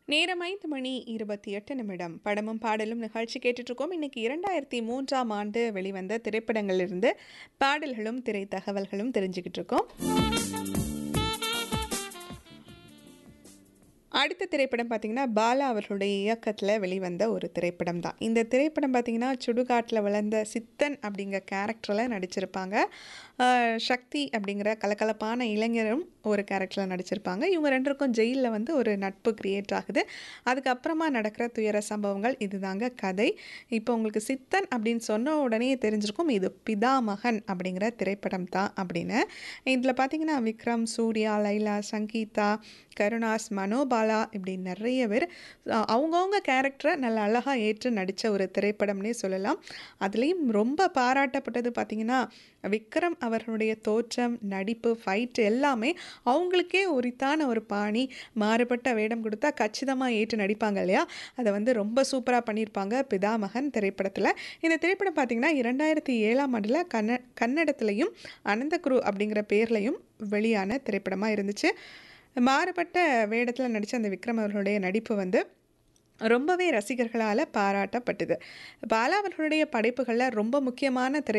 நேரம் ஐந்து மணி இருபத்தி எட்டு நிமிடம் படமும் பாடலும் நிகழ்ச்சி கேட்டுட்ருக்கோம் இன்னைக்கு இரண்டாயிரத்தி மூன்றாம் ஆண்டு வெளிவந்த திரைப்படங்களிலிருந்து பாடல்களும் திரை தகவல்களும் தெரிஞ்சுக்கிட்டு இருக்கோம் அடுத்த திரைப்படம் பார்த்தீங்கன்னா பாலா அவர்களுடைய இயக்கத்தில் வெளிவந்த ஒரு திரைப்படம் தான் இந்த திரைப்படம் பார்த்தீங்கன்னா சுடுகாட்டில் வளர்ந்த சித்தன் அப்படிங்கிற கேரக்டரில் நடிச்சிருப்பாங்க ஆஹ் சக்தி அப்படிங்கிற கலகலப்பான இளைஞரும் ஒரு கேரக்டரில் நடிச்சிருப்பாங்க இவங்க ரெண்டருக்கும் ஜெயிலில் வந்து ஒரு நட்பு கிரியேட் ஆகுது அதுக்கப்புறமா நடக்கிற துயர சம்பவங்கள் இதுதாங்க கதை இப்போ உங்களுக்கு சித்தன் அப்படின்னு சொன்ன உடனே தெரிஞ்சிருக்கும் இது பிதாமகன் அப்படிங்கிற திரைப்படம் தான் அப்படின்னு இதில் பார்த்தீங்கன்னா விக்ரம் சூர்யா லைலா சங்கீதா கருணாஸ் மனோபாலா இப்படி நிறைய பேர் அஹ் அவங்கவங்க கேரக்டரை நல்ல அழகாக ஏற்று நடித்த ஒரு திரைப்படம்னே சொல்லலாம் அதுலேயும் ரொம்ப பாராட்டப்பட்டது பார்த்திங்கன்னா விக்ரம் அவர்களுடைய தோற்றம் நடிப்பு ஃபைட் எல்லாமே அவங்களுக்கே உரித்தான ஒரு பாணி மாறுபட்ட வேடம் கொடுத்தா கச்சிதமாக ஏற்று நடிப்பாங்க இல்லையா அதை வந்து ரொம்ப சூப்பராக பண்ணியிருப்பாங்க பிதாமகன் திரைப்படத்தில் இந்த திரைப்படம் பார்த்திங்கன்னா இரண்டாயிரத்தி ஏழாம் ஆண்டில் கன்ன கன்னடத்துலேயும் அனந்தகுரு அப்படிங்கிற பேர்லையும் வெளியான திரைப்படமாக இருந்துச்சு மாறுபட்ட வேடத்தில் நடித்த அந்த விக்ரம் அவர்களுடைய நடிப்பு வந்து ரொம்பவே ரசிகர்களால் பாராட்டப்பட்டது பாலா அவர்களுடைய படைப்புகளில் ரொம்ப முக்கியமான திரை